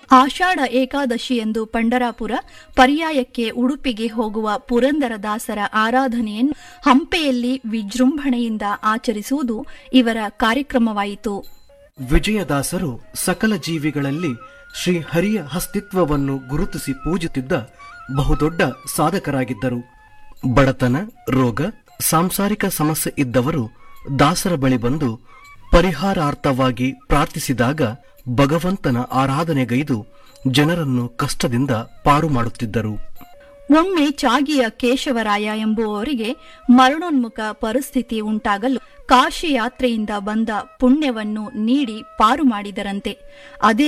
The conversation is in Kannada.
ಆಷಾಢ ಏಕಾದಶಿ ಎಂದು ಪಂಡರಾಪುರ ಪರ್ಯಾಯಕ್ಕೆ ಉಡುಪಿಗೆ ಹೋಗುವ ಪುರಂದರದಾಸರ ಆರಾಧನೆಯನ್ನು ಹಂಪೆಯಲ್ಲಿ ವಿಜೃಂಭಣೆಯಿಂದ ಆಚರಿಸುವುದು ಇವರ ಕಾರ್ಯಕ್ರಮವಾಯಿತು ವಿಜಯದಾಸರು ಸಕಲ ಜೀವಿಗಳಲ್ಲಿ ಶ್ರೀಹರಿಯ ಅಸ್ತಿತ್ವವನ್ನು ಗುರುತಿಸಿ ಪೂಜಿಸುತ್ತಿದ್ದ ಬಹುದೊಡ್ಡ ಸಾಧಕರಾಗಿದ್ದರು ಬಡತನ ರೋಗ ಸಾಂಸಾರಿಕ ಸಮಸ್ಯೆ ಇದ್ದವರು ದಾಸರ ಬಳಿ ಬಂದು ಪರಿಹಾರಾರ್ಥವಾಗಿ ಪ್ರಾರ್ಥಿಸಿದಾಗ ಭಗವಂತನ ಆರಾಧನೆಗೈದು ಜನರನ್ನು ಕಷ್ಟದಿಂದ ಪಾರು ಮಾಡುತ್ತಿದ್ದರು ಒಮ್ಮೆ ಚಾಗಿಯ ಕೇಶವರಾಯ ಎಂಬುವವರಿಗೆ ಮರಣೋನ್ಮುಖ ಪರಿಸ್ಥಿತಿ ಉಂಟಾಗಲು ಕಾಶಿ ಯಾತ್ರೆಯಿಂದ ಬಂದ ಪುಣ್ಯವನ್ನು ನೀಡಿ ಪಾರು ಮಾಡಿದರಂತೆ ಅದೇ